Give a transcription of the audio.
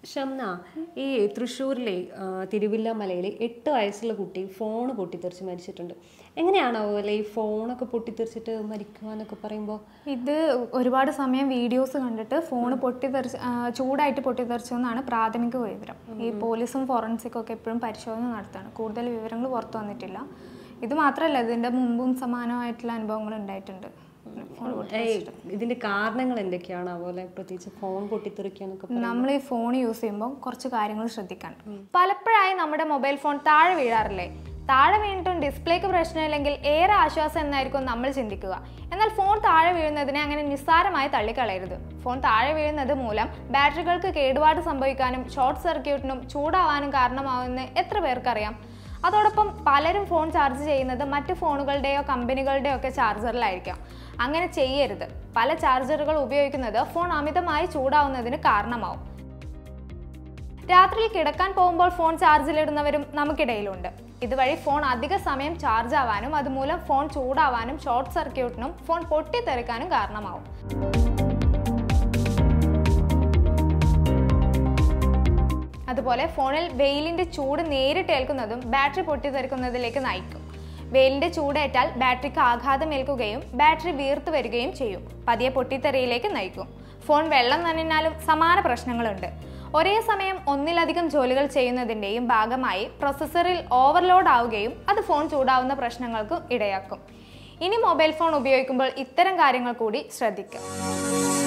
ഷംന ഈ തൃശ്ശൂരിലെ ആ, തിരുവില്ലാമലയിലെ എട്ട് വയസ്സുള്ള കുട്ടി ഫോൺ പൊട്ടിത്തെറിച്ച് മരിച്ചിട്ടുണ്ട് എങ്ങനെയാണാവോ അല്ലെ ഈ ഫോണൊക്കെ പൊട്ടിത്തെറിച്ചിട്ട് മരിക്കുക എന്നൊക്കെ പറയുമ്പോൾ ഇത് ഒരുപാട് സമയം വീഡിയോസ് കണ്ടിട്ട് ഫോൺ പൊട്ടിത്തെറിച്ച് ആ, ചൂടായിട്ട് പൊട്ടിത്തെറിച്ചു എന്നാണ് പ്രാഥമിക വിവരം ഈ പോലീസും ഫോറൻസിക്കും ഒക്കെ എപ്പോഴും പരിശോധന നടത്താണ് കൂടുതൽ വിവരങ്ങൾ പുറത്തു വന്നിട്ടില്ല ഇത് മാത്രമല്ല ഇതിൻ്റെ മുമ്പും സമാനമായിട്ടുള്ള അനുഭവങ്ങൾ ഉണ്ടായിട്ടുണ്ട് ഫോൺ ഏയ് ഇതിന്റെ കാരണങ്ങൾ എന്തൊക്കെയാണാവോ അല്ലെ പ്രത്യേകിച്ച് ഫോൺ പൊട്ടിത്തെറിക്കുക എന്നൊക്കെ നമ്മൾ ഈ ഫോൺ യൂസ് ചെയ്യുമ്പോൾ കുറച്ച് കാര്യങ്ങൾ ശ്രദ്ധിക്കാൻ പലപ്പോഴായി നമ്മുടെ മൊബൈൽ ഫോൺ താഴെ വീഴാറില്ലേ താഴെ വീണിട്ടും ഡിസ്പ്ലേക്ക് പ്രശ്നമില്ലെങ്കിൽ ഏറെ ആശ്വാസം എന്നായിരിക്കും നമ്മൾ ചിന്തിക്കുക എന്നാൽ ഫോൺ താഴെ വീഴുന്നതിനെ അങ്ങനെ നിസ്സാരമായി തള്ളിക്കളയരുത് ഫോൺ താഴെ വീഴുന്നത് മൂലം ബാറ്ററികൾക്ക് കേടുപാട് സംഭവിക്കാനും ഷോർട്ട് സർക്യൂട്ടിനും ചൂടാവാനും കാരണമാവുമെന്ന് എത്ര പേർക്കറിയാം അതോടൊപ്പം പലരും ഫോൺ ചാർജ് ചെയ്യുന്നത് മറ്റ് ഫോണുകളുടെയോ കമ്പനികളുടെയോ ഒക്കെ ചാർജറിലായിരിക്കാം അങ്ങനെ ചെയ്യരുത് പല ചാർജറുകൾ ഉപയോഗിക്കുന്നത് ഫോൺ അമിതമായി ചൂടാവുന്നതിന് കാരണമാവും രാത്രിയിൽ കിടക്കാൻ പോകുമ്പോൾ ഫോൺ ചാർജിലിടുന്നവരും നമുക്കിടയിലുണ്ട് ഇതുവഴി ഫോൺ അധിക സമയം ചാർജ് ആവാനും അതുമൂലം ഫോൺ ചൂടാവാനും ഷോർട്ട് സർക്യൂട്ടിനും ഫോൺ പൊട്ടിത്തെറിക്കാനും കാരണമാവും അതുപോലെ ഫോണിൽ വെയിലിന്റെ ചൂട് നേരിട്ട് ഏൽക്കുന്നതും ബാറ്ററി പൊട്ടിത്തെറിക്കുന്നതിലേക്ക് നയിക്കും വെയിലിന്റെ ചൂടേറ്റാൽ ബാറ്ററിക്ക് ആഘാതം ഏൽക്കുകയും ബാറ്ററി വീർത്ത് വരികയും ചെയ്യും പതിയെ പൊട്ടിത്തെറിയിലേക്ക് നയിക്കും ഫോൺ വെള്ളം നനഞ്ഞാലും സമാന പ്രശ്നങ്ങളുണ്ട് ഒരേ സമയം ഒന്നിലധികം ജോലികൾ ചെയ്യുന്നതിൻ്റെയും ഭാഗമായി പ്രൊസസ്സറിൽ ഓവർലോഡ് ആവുകയും അത് ഫോൺ ചൂടാവുന്ന പ്രശ്നങ്ങൾക്ക് ഇടയാക്കും ഇനി മൊബൈൽ ഫോൺ ഉപയോഗിക്കുമ്പോൾ ഇത്തരം കാര്യങ്ങൾ കൂടി ശ്രദ്ധിക്കുക